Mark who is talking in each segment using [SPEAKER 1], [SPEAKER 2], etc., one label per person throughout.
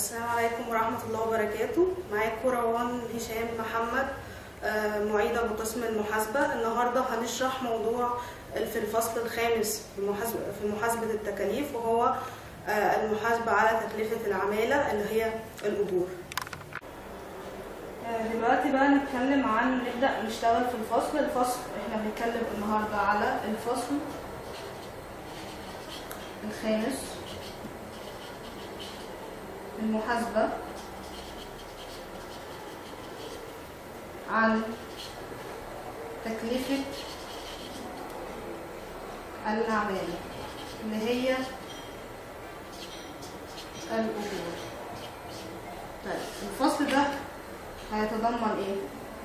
[SPEAKER 1] السلام عليكم ورحمة الله وبركاته معاكم روان هشام محمد آه، معيدة بقسم المحاسبة النهاردة هنشرح موضوع في الفصل الخامس في محاسبة, في محاسبة التكاليف وهو آه، المحاسبة على تكلفة العمالة اللي هي الأجور آه، دلوقتي بقى نتكلم عن نبدأ نشتغل في الفصل الفصل احنا بنتكلم النهاردة على الفصل الخامس المحاسبة عن تكلفة الأعمال اللي هي الأجور طيب الفصل ده هيتضمن ايه؟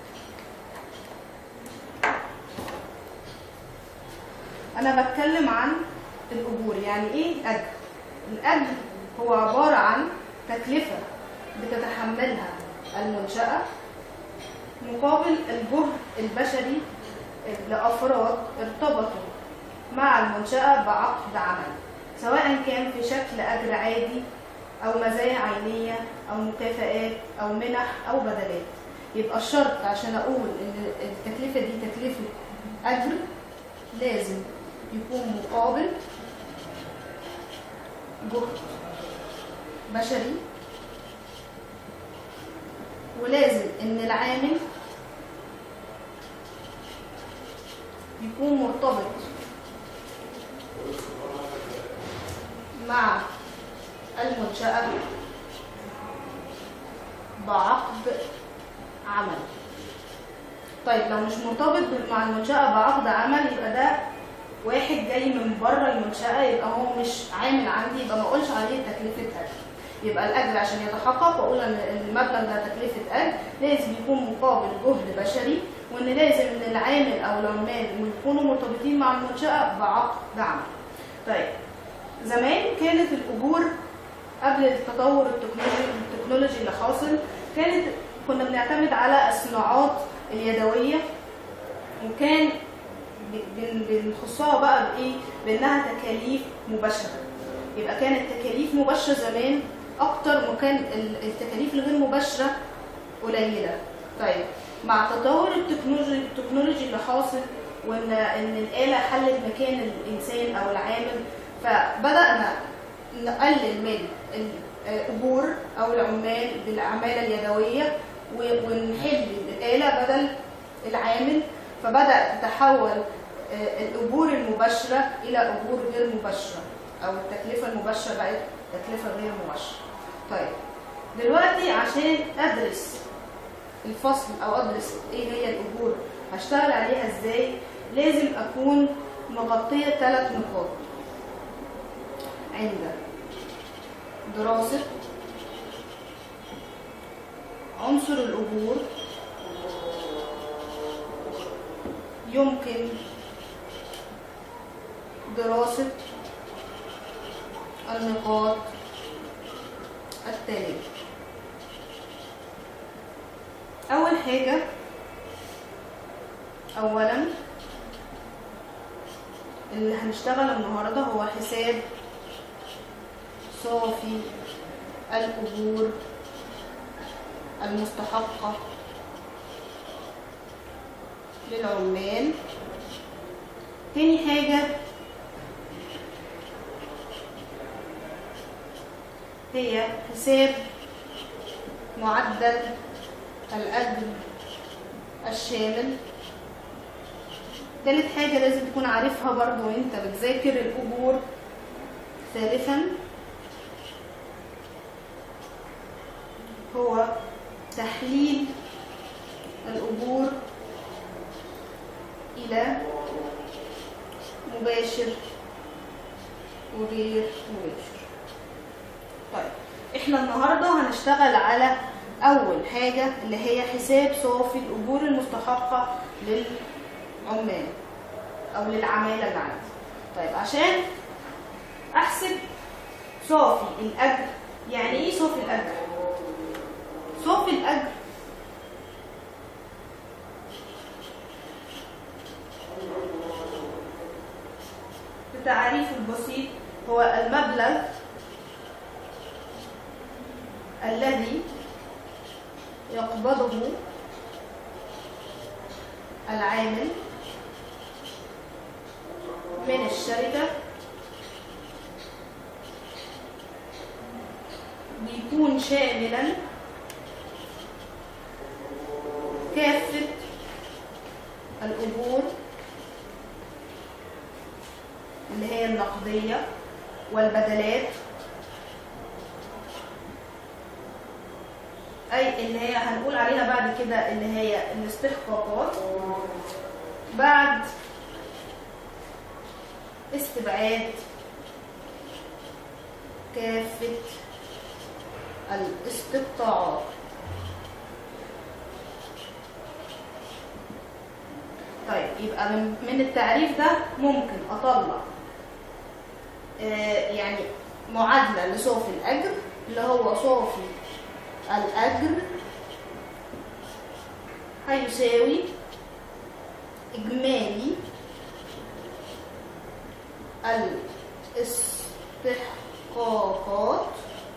[SPEAKER 1] أنا بتكلم عن الأجور يعني ايه أجر؟ الأجر هو عبارة عن تكلفة بتتحملها المنشأة مقابل الجهد البشري لأفراد ارتبطوا مع المنشأة بعقد عمل سواء كان في شكل أجر عادي أو مزايا عينية أو مكافآت أو منح أو بدلات يبقى الشرط عشان أقول إن التكلفة دي تكلفة أجر لازم يكون مقابل جهد بشري ولازم ان العامل يكون مرتبط مع المنشأة بعقد عمل طيب لو مش مرتبط مع المنشأة بعقد عمل يبقى ده واحد جاي من بره المنشأة يبقى هو مش عامل عندي يبقى ما اقولش عليه تكلفة أجر يبقى الأجر عشان يتحقق بقول إن المبلغ ده تكلفة أجر لازم يكون مقابل جهد بشري وإن لازم إن العامل أو العمال يكونوا مرتبطين مع المنشأة بعقد عمل. طيب زمان كانت الأجور قبل التطور التكنولوجي التكنولوجي اللي حاصل كانت كنا بنعتمد على الصناعات اليدوية وكان بنخصها بقى بايه بانها تكاليف مباشره يبقى كانت تكاليف مباشره زمان اكتر وكان التكاليف الغير مباشره قليله طيب مع تطور التكنولوجي التكنولوجي اللي حاصل وان ان الاله حلت مكان الانسان او العامل فبدانا نقلل من الاجور او العمال بالعماله اليدويه ونحل الاله بدل العامل فبدا تتحول الاجور المباشره الى اجور غير مباشره او التكلفه المباشره بقت تكلفه غير مباشره طيب دلوقتي عشان ادرس الفصل او ادرس ايه هي الاجور هشتغل عليها ازاي لازم اكون مغطيه ثلاث نقاط عند دراسه عنصر الاجور يمكن دراسة النقاط التالية أول حاجة أولا اللي هنشتغل النهاردة هو حساب صافي الأجور المستحقة للعمال تاني حاجة هي حساب معدل الأجر الشامل تالت حاجة لازم تكون عارفها برضو وانت بتذاكر الأجور ثالثا هو تحليل الأجور إلى مباشر وغير مباشر طيب احنا النهاردة هنشتغل على أول حاجة اللي هي حساب صافي الأجور المستحقة للعمال أو للعمالة اللي عندي طيب عشان أحسب صافي الأجر يعني إيه صافي الأجر؟ صافي الأجر التعريف البسيط هو المبلغ الذي يقبضه العامل من الشركة بيكون شاملا كافة الأجور اللي هي النقدية والبدلات أي اللي هي هنقول عليها بعد كده اللي هي الاستحقاقات بعد استبعاد كافة الاستقطاعات طيب يبقى من من التعريف ده ممكن اطلع آه، يعني معادله لصافي الاجر اللي هو صافي الاجر هيساوي اجمالي الاستحقاقات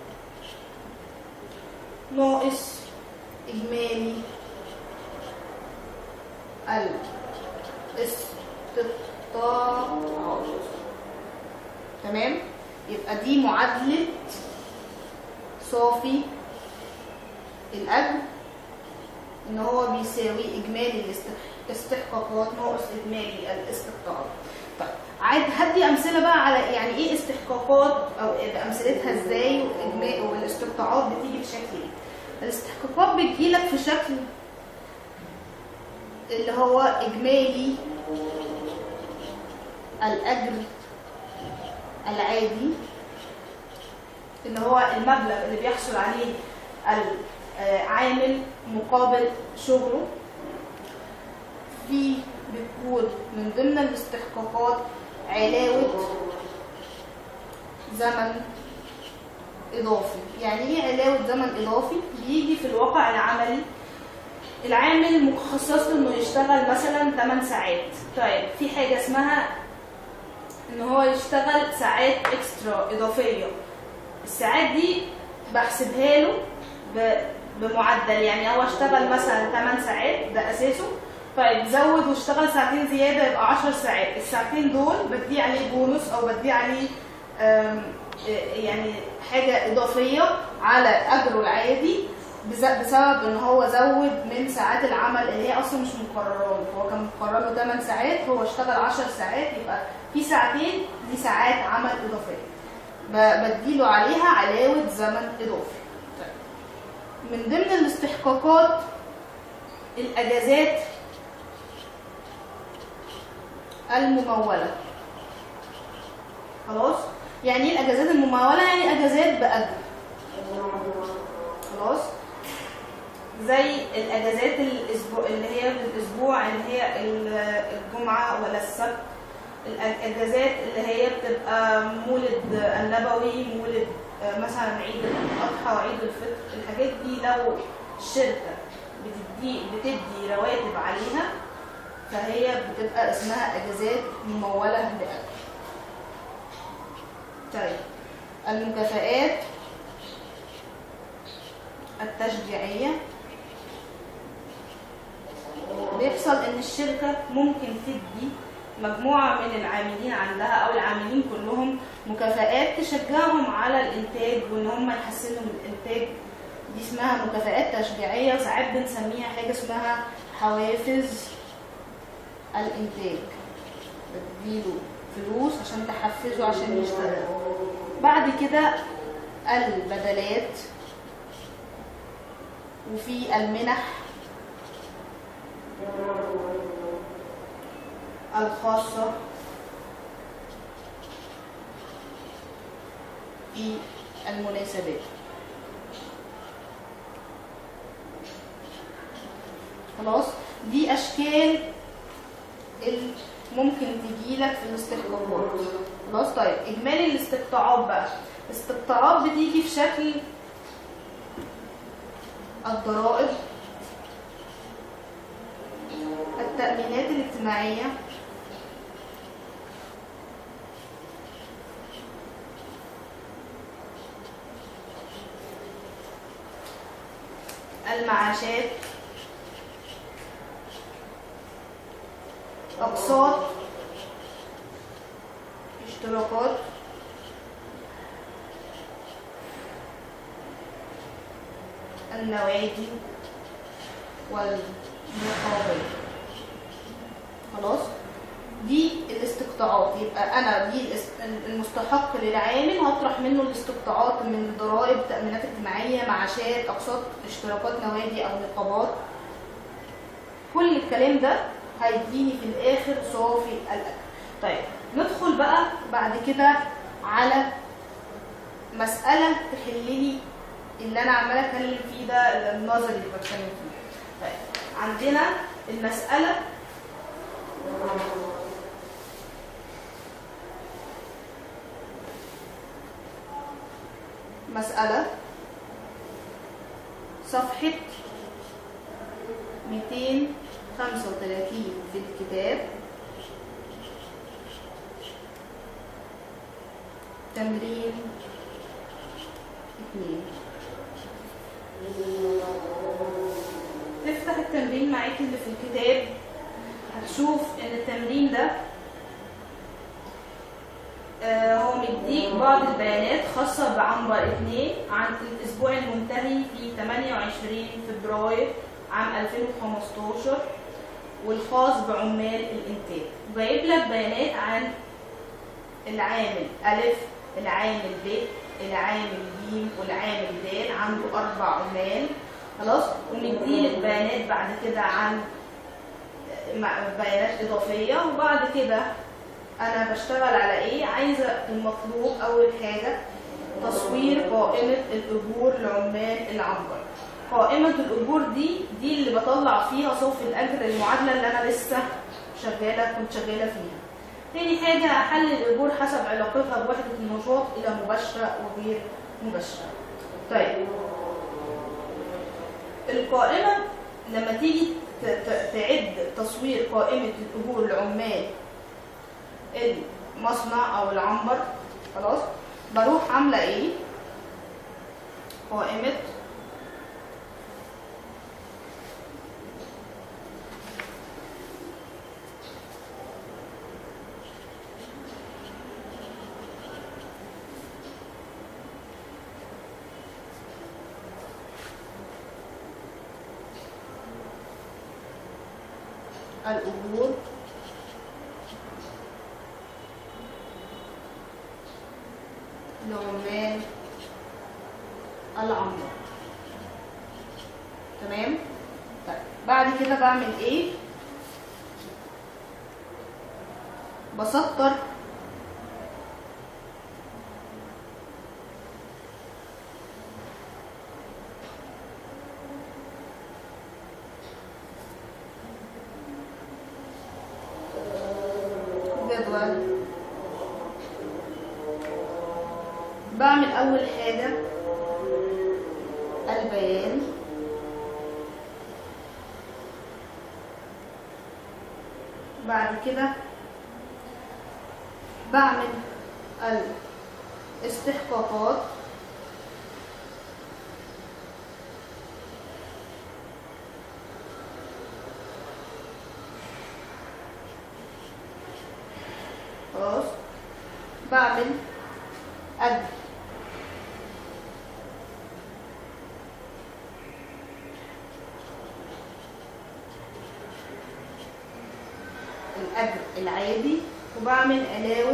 [SPEAKER 1] ناقص اجمالي الاستقطاعات تمام يبقى دي معادلة صافي الأجر إن هو بيساوي إجمالي الاستحقاقات ناقص إجمالي الاستقطاعات طيب عاد هدي أمثلة بقى على يعني إيه استحقاقات أو أمثلتها إزاي وإجمالي والاستقطاعات بتيجي بشكل إيه الاستحقاقات بتجيلك في شكل اللي هو إجمالي الأجر العادي اللي هو المبلغ اللي بيحصل عليه العامل مقابل شغله في بتكون من ضمن الاستحقاقات علاوة زمن إضافي يعني إيه علاوة زمن إضافي؟ بيجي في الواقع العملي العامل مخصص له انه يشتغل مثلا 8 ساعات طيب في حاجه اسمها ان هو يشتغل ساعات اكسترا اضافيه الساعات دي بحسبها له بمعدل يعني هو اشتغل مثلا 8 ساعات ده اساسه طيب زود واشتغل ساعتين زياده يبقى 10 ساعات الساعتين دول بدي عليه بونص او بدي عليه يعني حاجه اضافيه على اجره العادي بسبب ان هو زود من ساعات العمل اللي هي اصلا مش مقرره هو كان مقرر له 8 ساعات هو اشتغل 10 ساعات يبقى في ساعتين دي ساعات عمل اضافيه بديله عليها علاوه زمن اضافي طيب. من ضمن الاستحقاقات الاجازات المموله خلاص يعني ايه الاجازات المموله يعني اجازات باجر خلاص زي الاجازات الاسبوع اللي هي في الاسبوع اللي هي الجمعه ولا السبت الاجازات اللي هي بتبقى مولد النبوي مولد مثلا عيد الاضحى وعيد الفطر الحاجات دي لو الشركه بتدي بتدي رواتب عليها فهي بتبقى اسمها اجازات مموله باجر طيب المكافآت التشجيعيه بيحصل ان الشركه ممكن تدي مجموعه من العاملين عندها او العاملين كلهم مكافآت تشجعهم على الانتاج وان هم يحسنوا من الانتاج دي اسمها مكافآت تشجيعيه وساعات بنسميها حاجه اسمها حوافز الانتاج بتديله فلوس عشان تحفزه عشان يشتغل بعد كده البدلات وفي المنح الخاصة في المناسبات خلاص دي أشكال اللي ممكن تجيلك في الاستحقاقات خلاص طيب إجمالي الاستقطاعات بقى الاستقطاعات بتيجي في شكل الضرائب التأمينات الاجتماعية المعاشات أقساط اشتراكات النوادي والنقابات خلاص دي الاستقطاعات يبقى انا دي الاس- المستحق للعامل هطرح منه الاستقطاعات من ضرائب تامينات اجتماعيه معاشات اقساط اشتراكات نوادي او نقابات كل الكلام ده هيديني في الاخر صافي الاجر طيب ندخل بقى بعد كده على مساله تحل لي اللي انا عماله اتكلم فيه ده النظري اللي بتكلم فيه طيب عندنا المساله مسألة صفحة 235 في الكتاب تمرين اتنين تفتح التمرين معاك اللي في الكتاب هتشوف ان التمرين ده آه، هو مديك بعض البيانات خاصة بعنبر 2 عن الأسبوع المنتهي في 28 فبراير عام 2015 والخاص بعمال الإنتاج وجايب لك بيانات عن العامل ألف العامل ب العامل ج والعامل د عنده أربع عمال خلاص ومديلك بيانات بعد كده عن مع- بيانات إضافية وبعد كده انا بشتغل على ايه عايزه المطلوب اول حاجه تصوير قائمه الاجور لعمال العنبر قائمه الاجور دي دي اللي بطلع فيها صافي الاجر المعادله اللي انا لسه شغاله كنت شغاله فيها تاني حاجه احلل الاجور حسب علاقتها بوحده النشاط الى مباشره وغير مباشره طيب القائمه لما تيجي ت- ت- تعد تصوير قائمه الاجور لعمال المصنع او العنبر خلاص بروح عامله ايه قائمه الأجور لعمال العنبر تمام طيب بعد كده بعمل ايه بسطر جدول بعمل أول حاجة البيان بعد كده بعمل الاستحقاقات خلاص بعمل أجر الأجر العادي وبعمل علاوة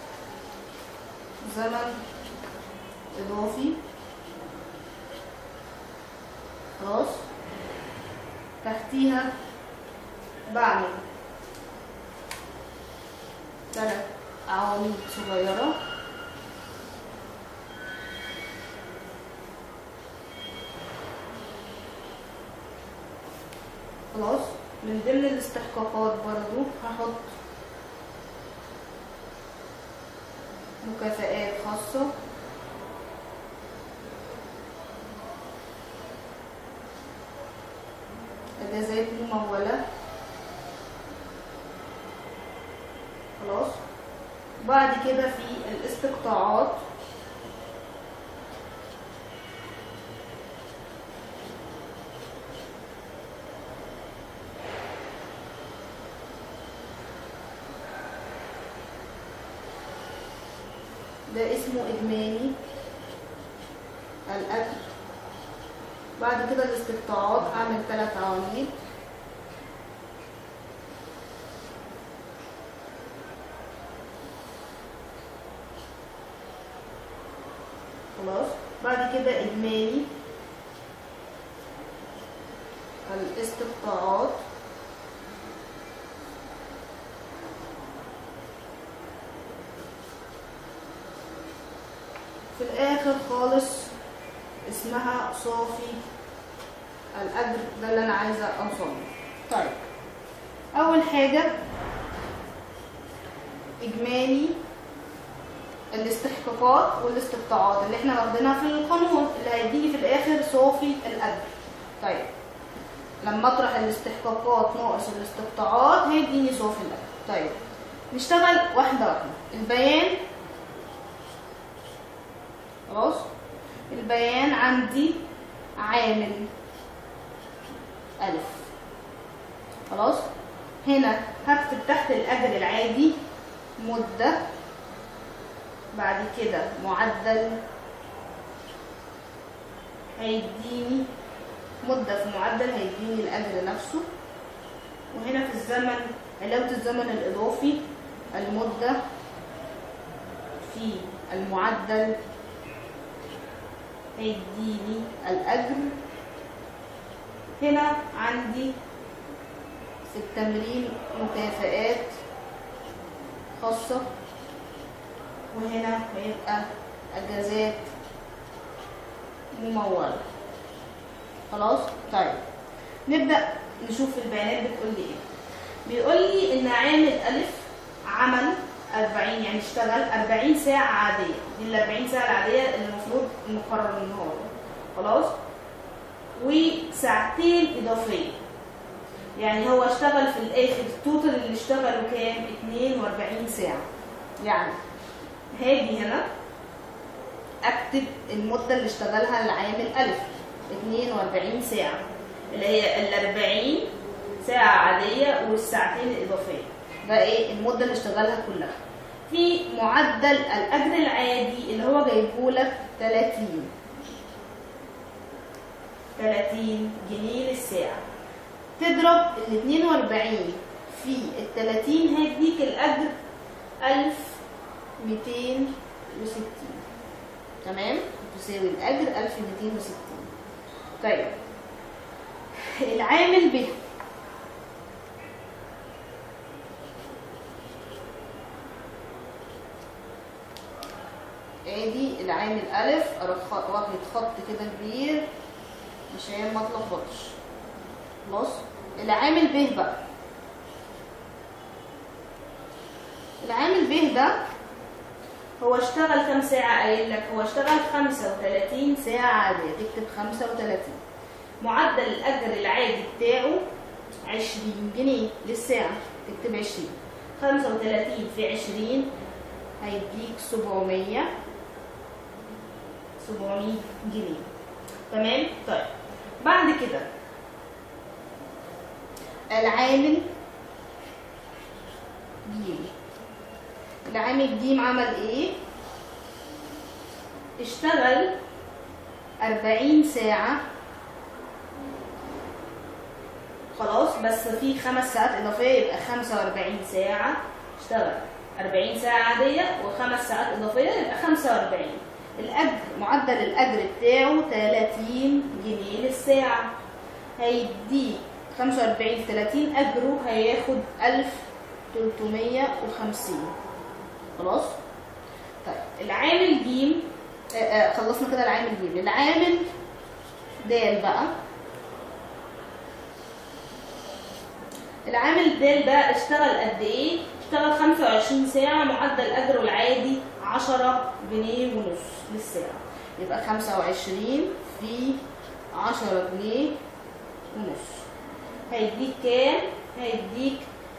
[SPEAKER 1] زمن إضافي خلاص تحتيها بعمل ثلاث عواميد صغيرة خلاص من ضمن الاستحقاقات برضو هحط مكافآت خاصة اجازات ممولة خلاص وبعد كده في الاستقطاعات ده اسمه إجمالي الأجر بعد كده الاستقطاعات هعمل ثلاث عواميد خلاص بعد كده إجمالي الاستقطاعات في الآخر خالص اسمها صافي الأجر ده اللي أنا عايزة أوصله طيب أول حاجة إجمالي الاستحقاقات والاستقطاعات اللي احنا واخدينها في القانون اللي هيديني في الآخر صافي الأجر طيب لما اطرح الاستحقاقات ناقص الاستقطاعات هيديني صافي الأجر طيب نشتغل واحدة واحدة البيان خلاص البيان عندي عامل ألف خلاص هنا هكتب تحت الأجر العادي مدة بعد كده معدل هيديني مدة في معدل هيديني الأجر نفسه وهنا في الزمن علاوة الزمن الإضافي المدة في المعدل هيديني الأجر هنا عندي في التمرين مكافآت خاصة وهنا هيبقى أجازات ممولة خلاص طيب نبدأ نشوف البيانات بتقول لي ايه بيقول لي ان عامل ألف عمل 40 يعني اشتغل 40 ساعة عادية دي ال 40 ساعة العادية اللي المفروض مقرر النهارده خلاص وساعتين إضافية يعني هو اشتغل في الآخر التوتال اللي اشتغله كام 42 ساعة يعني هاجي هنا أكتب المدة اللي اشتغلها العامل ألف 42 ساعة اللي هي ال 40 ساعة عادية والساعتين الإضافية ده ايه المدة اللي اشتغلها كلها في معدل الأجر العادي اللي هو جايبهولك 30 30 جنيه للساعة تضرب ال 42 في ال 30 هيديك الأجر 1260 تمام تساوي الأجر 1260 طيب العامل ب ادي العامل الف اروح خ- واخد خط كده كبير عشان ما اتلخبطش خلاص العامل ب بقى العامل ب ده هو اشتغل كام ساعة قايل لك هو اشتغل 35 ساعة عادية تكتب 35 معدل الأجر العادي بتاعه 20 جنيه للساعة تكتب 20 35 في 20 هيديك 700 700 جنيه تمام طيب بعد كده العامل جيم العامل جيم عمل ايه اشتغل 40 ساعة خلاص بس في خمس ساعات إضافية يبقى 45 ساعة اشتغل 40 ساعة عادية وخمس ساعات إضافية يبقى 45 الأجر معدل الأجر بتاعه 30 جنيه للساعة هيديك 45 في 30 أجره هياخد 1350 خلاص طيب العامل جيم آه، آه، خلصنا كده العامل جيم العامل دال بقى العامل دال ده اشتغل قد ايه اشتغل 25 ساعة معدل أجره العادي 10 جنيه ونص للساعة يبقى 25 في 10 جنيه ونص هيديك كام؟ هيديك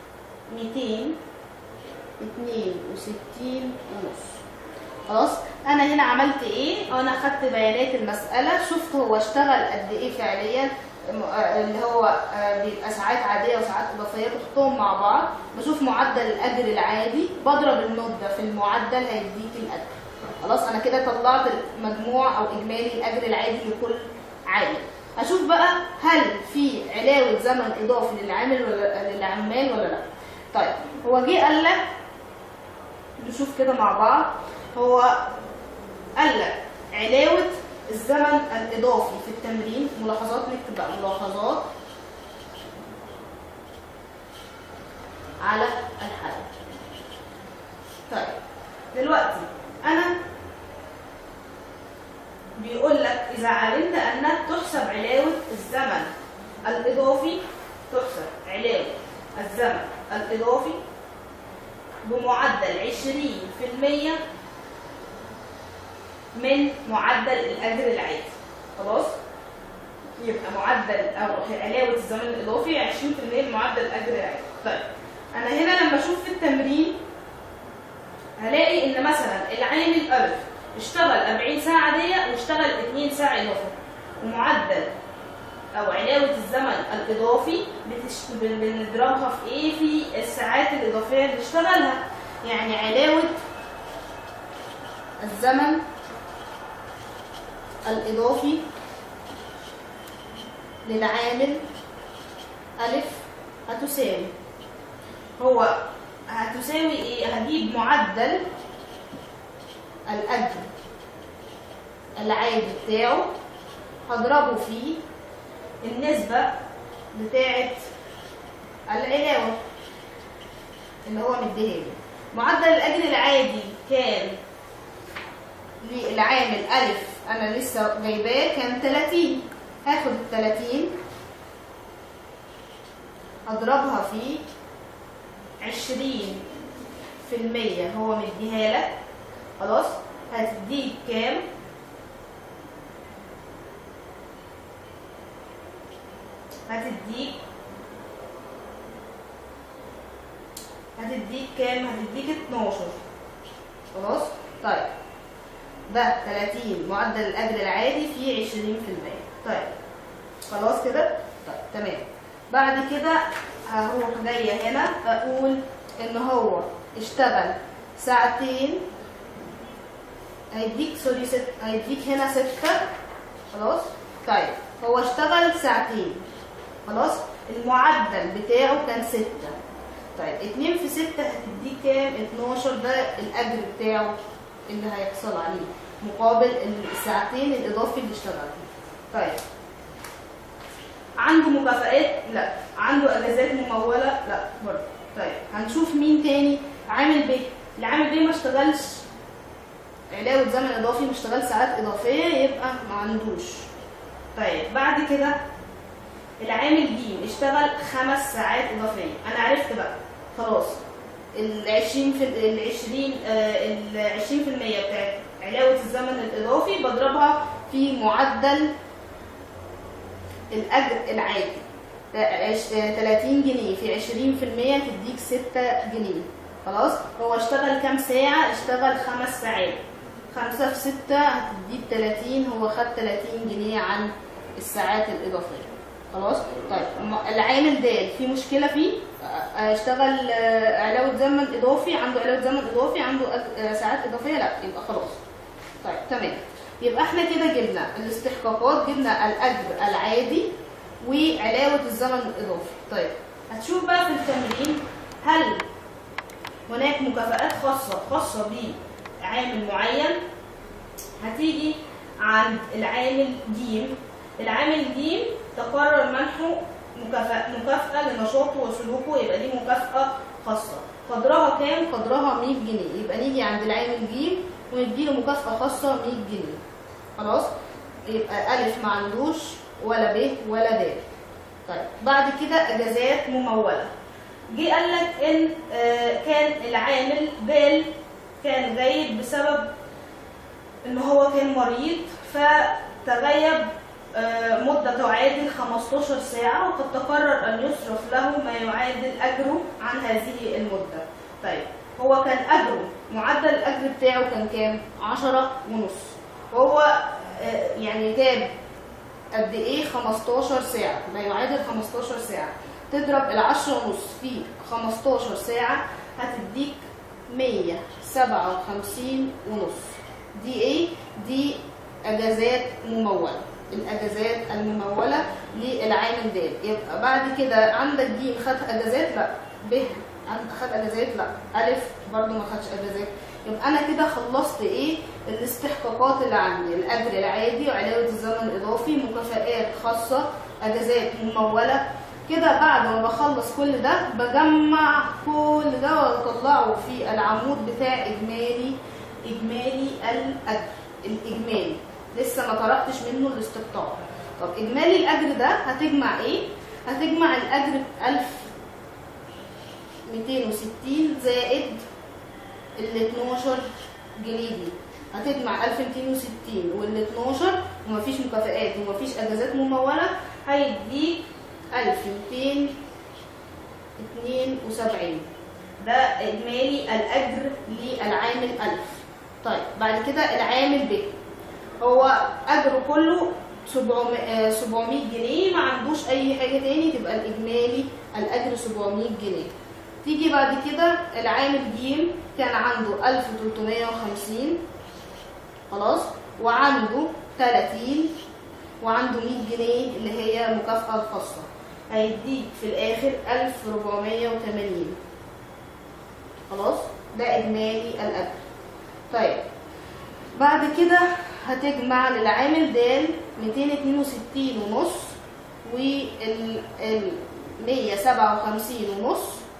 [SPEAKER 1] 262 ونص خلاص انا هنا عملت ايه انا خدت بيانات المساله شفت هو اشتغل قد ايه فعليا م- آه، اللي هو آه، بيبقى ساعات عاديه وساعات اضافيه بحطهم مع بعض بشوف معدل الاجر العادي بضرب المده في المعدل هيديك الاجر خلاص انا كده طلعت مجموع او اجمالي الاجر العادي لكل عامل اشوف بقى هل في علاوه زمن اضافي للعامل ولا للعمال ولا لا طيب هو جه قال لك نشوف كده مع بعض هو قال لك علاوه الزمن الاضافي في التمرين ملاحظات نكتب بقى ملاحظات على الحل طيب دلوقتي انا بيقول لك اذا علمت انك تحسب علاوه الزمن الاضافي تحسب علاوه الزمن الاضافي بمعدل 20% من معدل الاجر العادي خلاص يبقى معدل او علاوه الزمن الاضافي 20% من معدل الاجر العادي طيب انا هنا لما اشوف في التمرين هلاقي ان مثلا العامل الف اشتغل 40 ساعه عاديه واشتغل 2 ساعه اضافه ومعدل او علاوه الزمن الاضافي بتشت... بنضربها في ايه في الساعات الاضافيه اللي اشتغلها يعني علاوه الزمن الاضافي للعامل الف هتساوي هو هتساوي ايه هجيب معدل الاجر العادي بتاعه هضربه في النسبة بتاعة العلاوة اللي هو مديها لي معدل الأجر العادي كان للعامل ألف أنا لسه جايباه كان 30 هاخد ال 30 أضربها في 20% هو مديها لك خلاص هتديك كام هتديك هتديك كام هتديك 12 خلاص طيب ده 30 معدل الاجر العادي فيه 20% طيب خلاص كده طيب تمام بعد كده هروح جايه هنا اقول ان هو اشتغل ساعتين هيديك سوري ست هيديك هنا ستة خلاص طيب هو اشتغل ساعتين خلاص المعدل بتاعه كان ستة طيب اتنين في ستة هتديك كام 12 ده الاجر بتاعه اللي هيحصل عليه مقابل الساعتين الاضافي اللي اشتغلهم طيب عنده مكافآت لا عنده اجازات ممولة لا برضه طيب هنشوف مين تاني عامل ب العامل ب ما اشتغلش علاوة زمن اضافي ما اشتغل ساعات اضافية يبقى ما عندوش طيب بعد كده العامل ج اشتغل خمس ساعات اضافيه انا عرفت بقى خلاص ال 20 في ال 20 ال 20% بتاعت علاوه الزمن الاضافي بضربها في معدل الاجر العادي 30 جنيه في 20% تديك 6 جنيه خلاص هو اشتغل كام ساعه اشتغل خمس ساعات خمسة في ستة هتديك 30 هو خد 30 جنيه عن الساعات الإضافية خلاص طيب العامل د في مشكله فيه اشتغل علاوه زمن اضافي عنده علاوه زمن اضافي عنده ساعات اضافيه لا يبقى خلاص طيب تمام يبقى احنا كده جبنا الاستحقاقات جبنا الاجر العادي وعلاوه الزمن الاضافي طيب هتشوف بقى في التمرين هل هناك مكافآت خاصه خاصه بعامل معين هتيجي عند العامل ج العامل ج تقرر منحه مكافأة, مكافأة لنشاطه وسلوكه يبقى دي مكافأة خاصة قدرها كام؟ قدرها 100 جنيه يبقى نيجي عند العامل ج ونديله مكافأة خاصة 100 جنيه خلاص؟ يبقى ألف ما عندوش ولا ب ولا د طيب بعد كده أجازات ممولة جه قال لك إن آه كان العامل د كان غايب بسبب إن هو كان مريض فتغيب مدة تعادل 15 ساعة وقد تقرر أن يصرف له ما يعادل أجره عن هذه المدة. طيب هو كان أجره معدل الأجر بتاعه كان كام؟ 10 ونص وهو يعني جاب قد إيه 15 ساعة ما يعادل 15 ساعة تضرب ال 10 ونص في 15 ساعة هتديك 157 ونص دي ايه دي اجازات مموله الاجازات المموله للعامل د يبقى بعد كده عندك ج خد اجازات لا ب عند- خد اجازات لا الف برضو ما خدش اجازات يبقى انا كده خلصت ايه الاستحقاقات اللي عندي الاجر العادي وعلاوه الزمن الاضافي مكافآت خاصه اجازات مموله كده بعد ما بخلص كل ده بجمع كل ده واطلعه في العمود بتاع اجمالي اجمالي الاجر الاجمالي لسه ما طرحتش منه الاستقطاع طب اجمالي الاجر ده هتجمع ايه هتجمع الاجر 1260 زائد ال 12 جنيه دي هتجمع 1260 وال 12 ومفيش مكافآت ومفيش اجازات مموله هيديك 1272 ده اجمالي الاجر للعامل 1000 طيب بعد كده العامل ب هو اجره كله 700 آه، 700 جنيه ما عندوش اي حاجه تاني تبقى الاجمالي الاجر 700 جنيه تيجي بعد كده العامل ج كان عنده 1350 خلاص وعنده 30 وعنده 100 جنيه اللي هي المكافأة الخاصة هيديك في الآخر 1480 خلاص ده إجمالي الأجر طيب بعد كده هتجمع للعامل د 262 ونص وال ال 157 ونص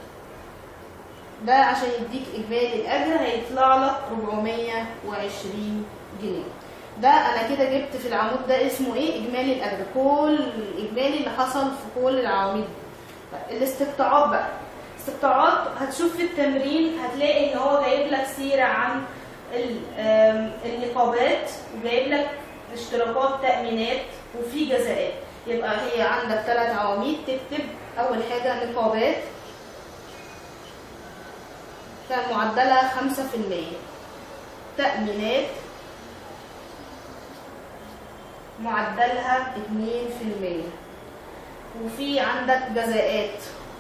[SPEAKER 1] ده عشان يديك اجمالي الاجر هيطلع لك 420 جنيه ده انا كده جبت في العمود ده اسمه ايه اجمالي الاجر كل الاجمالي اللي حصل في كل العواميد طيب الاستقطاعات بقى استقطاعات هتشوف في التمرين هتلاقي ان هو جايب لك سيره عن ال- آم، النقابات وجايب لك اشتراكات تأمينات وفي جزاءات يبقى هي عندك ثلاث عواميد تكتب أول حاجة نقابات كان معدلها خمسة في المية تأمينات معدلها اتنين في المية وفي عندك جزاءات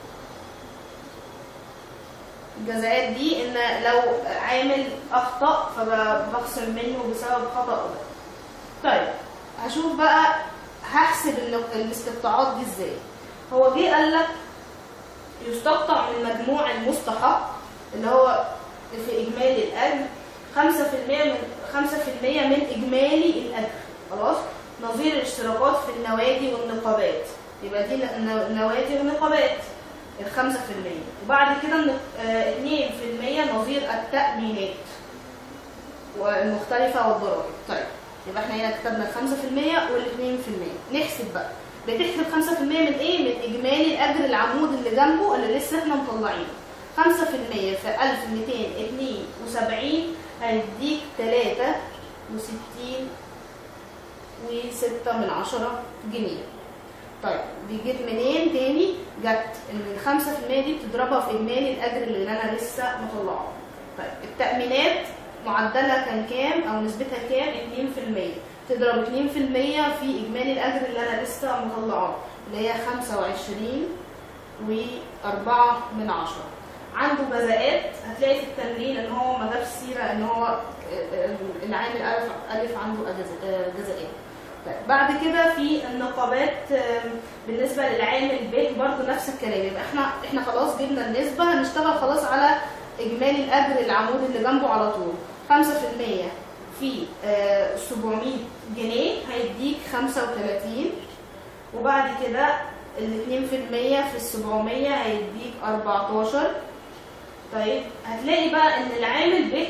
[SPEAKER 1] الجزاءات دي ان لو عامل اخطا فبخصم منه بسبب خطا ده طيب هشوف بقى هحسب ال- الاستقطاعات دي ازاي هو جه قال لك يستقطع من مجموع المستحق اللي هو في اجمالي الاجر 5% من 5% من اجمالي الاجر خلاص نظير الاشتراكات في النوادي والنقابات يبقى دي الن- النوادي والنقابات الخمسة في المية وبعد كده الن- آه، اتنين في المية نظير التأمينات والمختلفة والضرائب طيب يبقى احنا هنا كتبنا الخمسة في المية والاثنين في المية نحسب بقى بتحسب خمسة في المية من ايه؟ من إجمالي الأجر العمود اللي جنبه اللي لسه احنا مطلعينه خمسة في المية في ألف ميتين اتنين وسبعين هيديك تلاتة وستين وستة من عشرة جنيه طيب دي جت منين تاني جت ان الخمسة في المية دي بتضربها في اجمالي الاجر اللي انا لسه مطلعه طيب التأمينات معدلها كان كام او نسبتها كام 2% تضرب 2% في اجمالي الاجر اللي انا لسه مطلعاه اللي هي 25 و4 من عشرة عنده جزاءات هتلاقي في التمرين ان هو ما جابش سيره ان هو آه، آه، العامل الف الف عنده أجز- آه، جزاءات طيب بعد كده في النقابات آم، بالنسبه للعامل ب برضه نفس الكلام يبقى احنا احنا خلاص جبنا النسبه هنشتغل خلاص على اجمالي الاجر العمود اللي جنبه على طول 5% في آه، 700 جنيه هيديك 35 وبعد كده ال 2% في ال 700 هيديك 14 طيب هتلاقي بقى ان العامل ب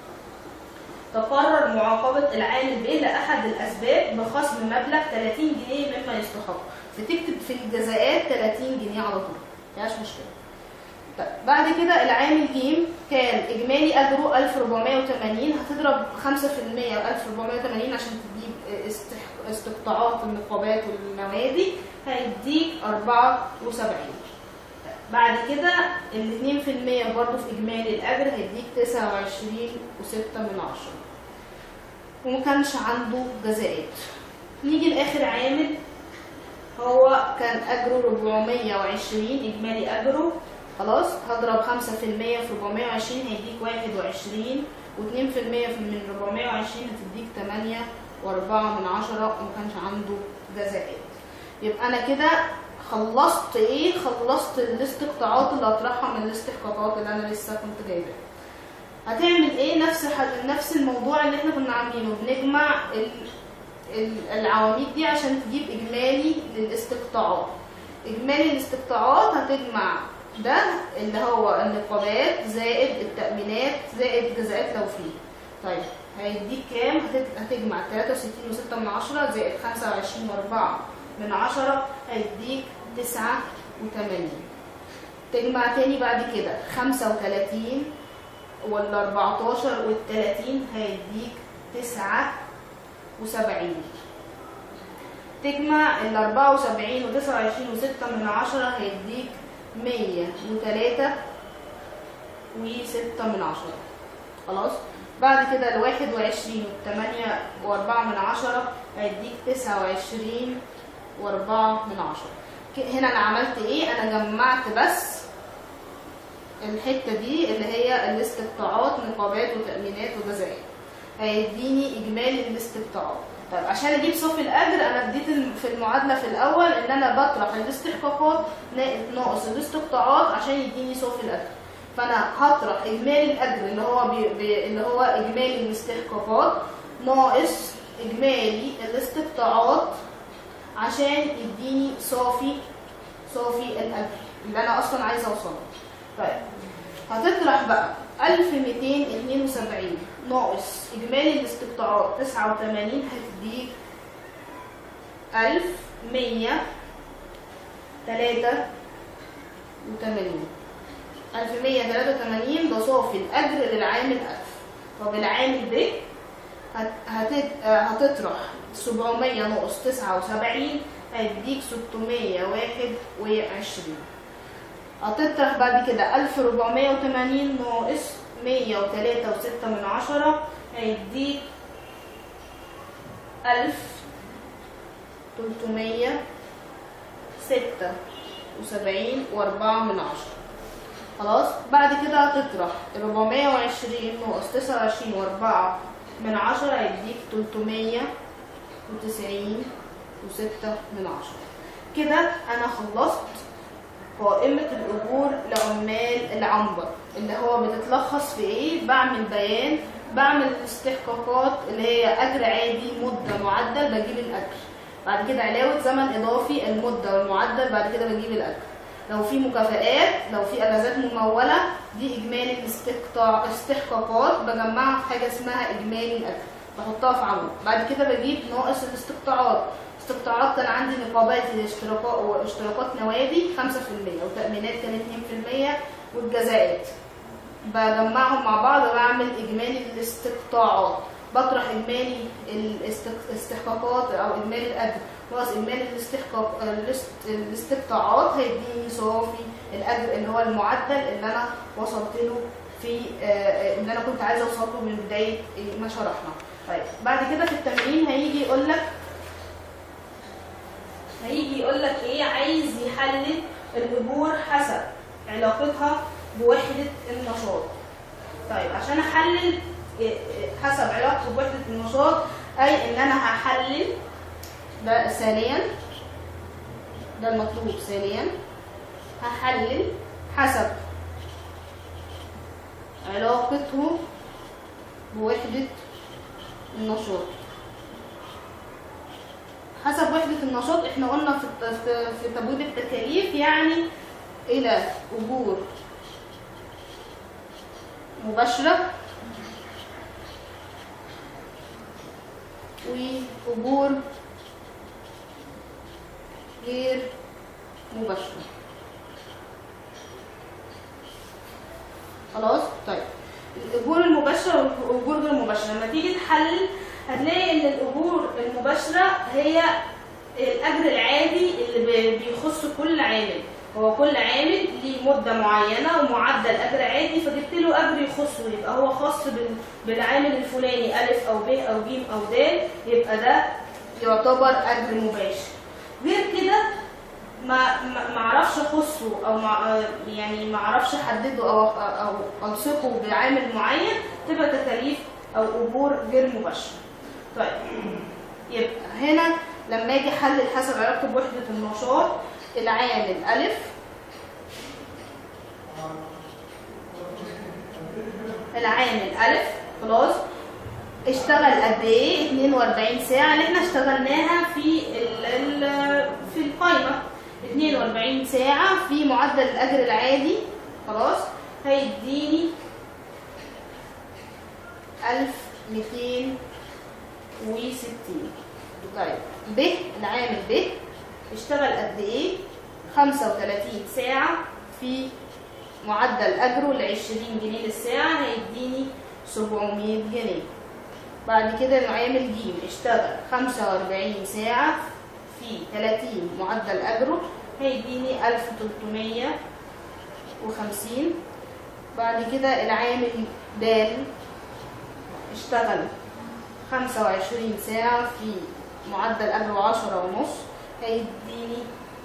[SPEAKER 1] تقرر معاقبة العامل ب لأحد الأسباب بخصم مبلغ 30 جنيه مما يستحق فتكتب في الجزاءات 30 جنيه على طول مفيهاش مشكلة طيب بعد كده العامل ج كان إجمالي أجره 1480 هتضرب 5% 1480 عشان تجيب استح- استقطاعات النقابات والنوادي هيديك 74 بعد كده ال 2% برضه في إجمالي الأجر هيديك 29 و6 من عشرة وما كانش عنده جزاءات نيجي لآخر عامل هو كان أجره 420 إجمالي أجره خلاص هضرب 5% في 420 هيديك 21 و2% من 420 هتديك 8 و4 من عشرة وما كانش عنده جزاءات يبقى انا كده خلصت ايه خلصت الاستقطاعات اللي هطرحها من الاستحقاقات اللي انا لسه كنت جايباها هتعمل ايه نفس ح- نفس الموضوع اللي احنا كنا عاملينه بنجمع ال- ال- العواميد دي عشان تجيب اجمالي للاستقطاعات اجمالي الاستقطاعات هتجمع ده اللي هو النقابات زائد التأمينات زائد جزاءات لو فيه طيب هيديك كام هتت- هتجمع 63.6 من عشرة زائد 25.4 من عشرة هيديك 89 تجمع تاني بعد كده 35 ولا 14 وال 30 هيديك 79 تجمع ال 74 و 29 و 6 من عشرة هيديك 103 و 6 من عشرة خلاص بعد كده ال 21 وال 8 و 4 من عشرة هيديك 29 و 4 من عشرة ك- هنا انا عملت ايه انا جمعت بس الحته دي اللي هي الاستقطاعات نقابات وتامينات وجزائر هيديني اجمالي الاستقطاعات طيب عشان اجيب صافي الاجر انا اديت الم- في المعادله في الاول ان انا بطرح الاستحقاقات نا- ناقص الاستقطاعات عشان يديني صافي الاجر فانا هطرح اجمالي الاجر اللي هو بي بي اللي هو اجمالي الاستحقاقات ناقص اجمالي الاستقطاعات عشان يديني صافي صافي الاجر اللي انا اصلا عايزه اوصله طيب هتطرح بقى 1272 ناقص اجمالي الاستقطاعات 89 هتديك 1183 1183 ده صافي الاجر للعامل 1000 طب العامل ب هت- هتت- آه، هتطرح 700 ناقص 79 هيديك 621 هتطرح بعد كده 1480 ناقص 103 وستة من عشرة هيديك 1376 وأربعة من عشرة خلاص بعد كده هتطرح 420 ناقص 29 وأربعة من عشرة هيديك 390 وستة من عشرة كده أنا خلصت قائمة الأجور لعمال العنبر اللي هو بتتلخص في إيه؟ بعمل بيان بعمل استحقاقات اللي هي أجر عادي مدة معدل بجيب الأجر بعد كده علاوة زمن إضافي المدة والمعدل بعد كده بجيب الأجر لو في مكافآت لو في أجازات ممولة دي إجمالي الاستقطاع استحقاقات بجمعها في حاجة اسمها إجمالي الأجر بحطها في عمود بعد كده بجيب ناقص الاستقطاعات استقطاعات كان عندي نقابات الاشتراكات واشتراكات نوادي 5% وتأمينات كانت 2% والجزاءات بجمعهم مع بعض بعمل إجمالي الاستقطاعات بطرح إجمالي الاستق- الاستحقاقات أو إجمالي الأجر ناقص إجمالي الاستحقاق الاست- الاستقطاعات هيديني صافي الأجر اللي هو المعدل اللي أنا وصلت له في آه، آه، اللي أنا كنت عايزة أوصل له من بداية ما شرحنا طيب بعد كده في التمرين هيجي يقول لك هيجي يقول لك ايه عايز يحلل الاجور حسب علاقتها بوحده النشاط طيب عشان احلل إيه- إيه حسب علاقته بوحده النشاط اي ان انا هحلل ده ثانيا ده المطلوب ثانيا هحلل حسب علاقته بوحده النشاط حسب وحدة النشاط احنا قلنا في الت- في في تبويب التكاليف يعني إلى أجور مباشرة وأجور غير مباشرة خلاص طيب الأجور المباشرة والأجور غير المباشرة لما تيجي تحلل هتلاقي ان الاجور المباشره هي الاجر العادي اللي بي- بيخص كل عامل هو كل عامل ليه مده معينه ومعدل اجر عادي فجبت له اجر يخصه يبقى هو خاص بال- بالعامل الفلاني الف او ب او ج او د يبقى ده يعتبر اجر مباشر غير كده ما ما ما اعرفش اخصه او ما يعني ما اعرفش احدده او او الصقه بعامل معين تبقى تكاليف او اجور غير مباشره. طيب يبقى هنا لما اجي احلل حسب علاقته بوحده النشاط العامل الف العامل الف خلاص اشتغل قد ايه 42 ساعه اللي احنا اشتغلناها في ال ال في القائمه 42 ساعه في معدل الاجر العادي خلاص هيديني 1260 طيب ب العامل ب اشتغل قد ايه 35 ساعه في معدل اجره ل 20 جنيه للساعه هيديني 700 جنيه بعد كده العامل ج اشتغل 45 ساعة في 30 معدل أجره هيديني 1350 بعد كده العامل د اشتغل 25 ساعة في معدل أجره 10 ونص هيديني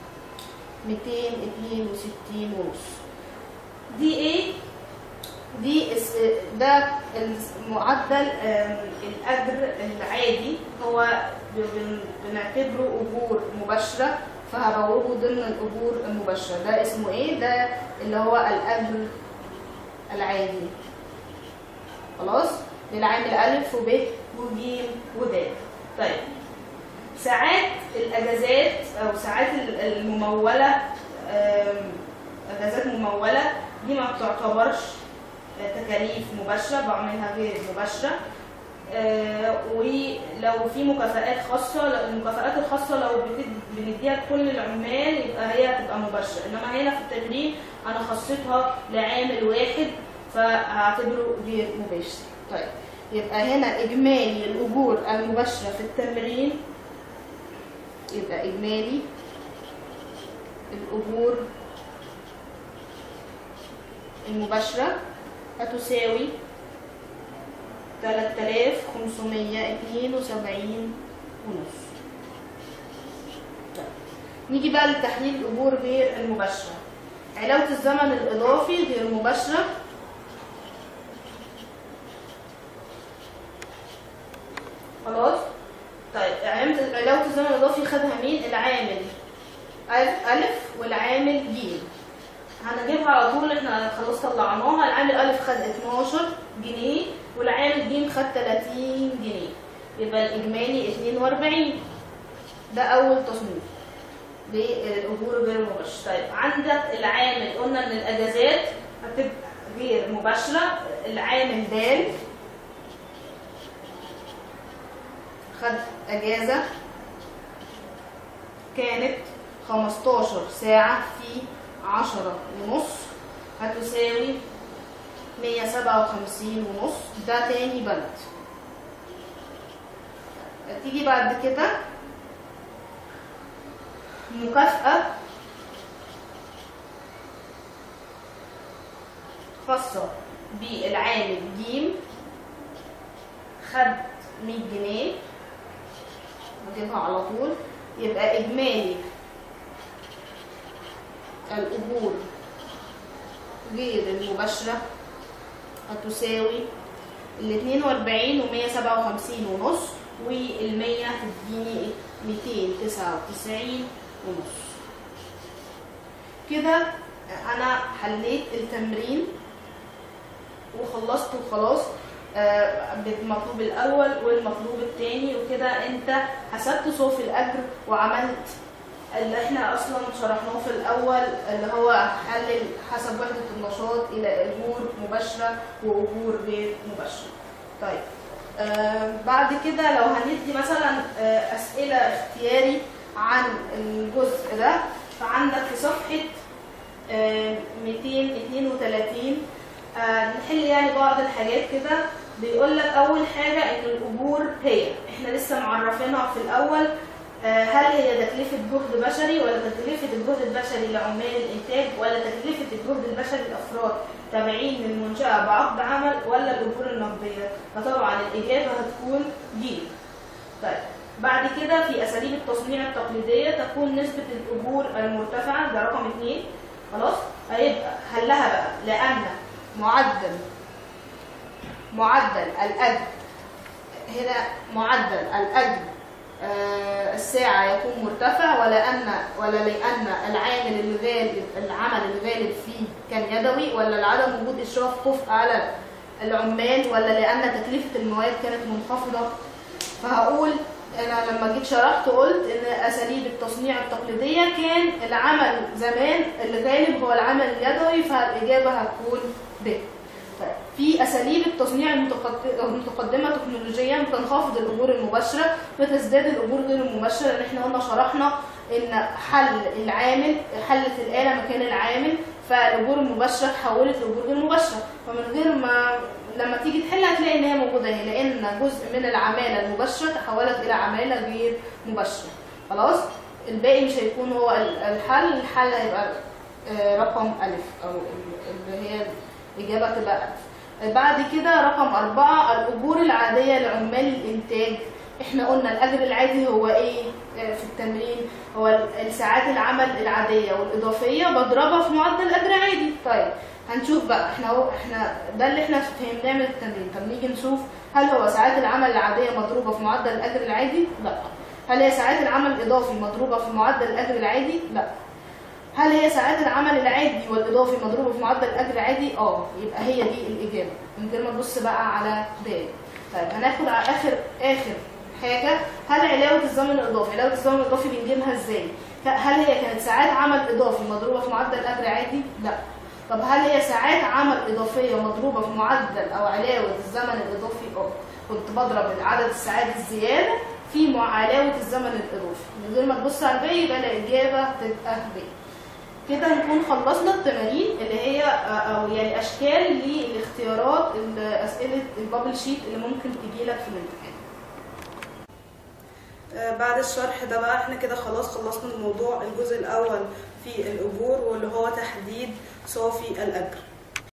[SPEAKER 1] 262 ونص دي ايه؟ دي اس- ده معدل آم، الاجر العادي هو بن- بنعتبره اجور مباشره فهروجه ضمن الاجور المباشره ده اسمه ايه ده اللي هو الاجر العادي خلاص للعامل الف وب وج ود طيب ساعات الاجازات او ساعات ال- المموله آم، اجازات مموله دي ما بتعتبرش تكاليف مباشرة بعملها غير مباشرة آه، ولو في مكافآت خاصة لو- المكافآت الخاصة لو بتد- بنديها لكل العمال يبقى هي هتبقى مباشرة إنما هنا في التدريب أنا خصيتها لعامل واحد فهعتبره غير مباشر طيب يبقى هنا إجمالي الأجور المباشرة في التمرين يبقى إجمالي الأجور المباشرة هتساوي 3572 ونص طيب. نيجي بقى لتحليل الأجور غير المباشرة علاوة الزمن الإضافي غير مباشرة خلاص طيب علامة علاوة الزمن الإضافي خدها مين؟ العامل ألف ألف والعامل ج هنجيبها على طول احنا خلاص طلعناها العامل ألف خد 12 جنيه والعامل ج خد 30 جنيه يبقى الإجمالي 42 ده أول تصنيف للأجور غير المباشرة طيب عندك العامل قلنا إن الأجازات هتبقى غير مباشرة العامل د خد أجازة كانت 15 ساعة في عشرة ونص هتساوي مية سبعة وخمسين ونص ده تاني بند تيجي بعد كده مكافأة خاصة بالعامل ج خد 100 جنيه نجيبها على طول يبقى إجمالي الأجور غير المباشرة هتساوي ال 42 و 157 ونص وال 100 هتديني 299 ونص كده أنا حليت التمرين وخلصت وخلاص آه، بالمطلوب الأول والمطلوب الثاني وكده أنت حسبت صافي الأجر وعملت اللي احنا اصلا شرحناه في الاول اللي هو حلل حسب وحده النشاط الى اجور مباشره واجور غير مباشره. طيب آه بعد كده لو هندي مثلا آه اسئله اختياري عن الجزء ده فعندك في صفحه آه 232 آه نحل يعني بعض الحاجات كده بيقول لك اول حاجه ان الاجور هي احنا لسه معرفينها في الاول آه، هل هي تكلفة جهد بشري ولا تكلفة الجهد البشري لعمال الإنتاج ولا تكلفة الجهد البشري لأفراد تابعين للمنشأة بعقد عمل ولا الأجور النقدية؟ فطبعا الإجابة هتكون ج. طيب بعد كده في اساليب التصنيع التقليديه تكون نسبه الاجور المرتفعه ده رقم اثنين خلاص هيبقى حلها بقى لان معدل معدل الاجر هنا معدل الاجر آه، الساعة يكون مرتفع ولأن ولا لأن العامل الغالب العمل الغالب فيه كان يدوي ولا لعدم وجود إشراف كفء على العمال ولا لأن تكلفة المواد كانت منخفضة فهقول أنا لما جيت شرحت قلت إن أساليب التصنيع التقليدية كان العمل زمان الغالب هو العمل اليدوي فالإجابة هتكون ب طيب، في اساليب التصنيع المتقد- المتقدمه تكنولوجيا بتنخفض الاجور المباشره وتزداد الاجور غير المباشره لان احنا قلنا شرحنا ان حل العامل حلت الاله مكان العامل فالاجور المباشره اتحولت لاجور غير مباشره فمن غير ما لما تيجي تحل هتلاقي ان هي موجوده اهي لان جزء من العماله المباشره تحولت الى عماله غير مباشره خلاص الباقي مش هيكون هو ال- الحل الحل هيبقى آه، رقم الف او ال- اللي هي الإجابة تبقى ألف بعد كده رقم أربعة الأجور العادية لعمال الإنتاج إحنا قلنا الأجر العادي هو إيه آه، في التمرين هو ال- الساعات العمل العادية والإضافية بضربها في معدل أجر عادي طيب هنشوف بقى احنا هو احنا ده اللي احنا فهمناه من التمرين طب نيجي نشوف هل هو ساعات العمل العادية مضروبة في معدل الأجر العادي؟ لا هل هي ساعات العمل الإضافي مضروبة في معدل الأجر العادي؟ لا هل هي ساعات العمل العادي والاضافي مضروبه في معدل الاجر العادي؟ اه يبقى هي دي الاجابه من غير ما نبص بقى على باقي. طيب هناخد على اخر اخر حاجه هل علاوه الزمن الاضافي؟ علاوه الزمن الاضافي بنجيبها ازاي؟ ك- هل هي كانت ساعات عمل اضافي مضروبه في معدل الاجر عادي؟ لا. طب هل هي ساعات عمل اضافيه مضروبه في معدل او علاوه الزمن الاضافي؟ اه كنت بضرب عدد الساعات الزياده في مع علاوه الزمن الاضافي من غير ما تبص على الباقي يبقى الاجابه تبقى ب. كده نكون خلصنا التمارين اللي هي او يعني اشكال للاختيارات اسئله البابل شيت اللي ممكن تجي لك في الامتحان
[SPEAKER 2] آه، بعد الشرح ده بقى احنا كده خلاص خلصنا الموضوع الجزء الأول في الأجور واللي هو تحديد صافي الأجر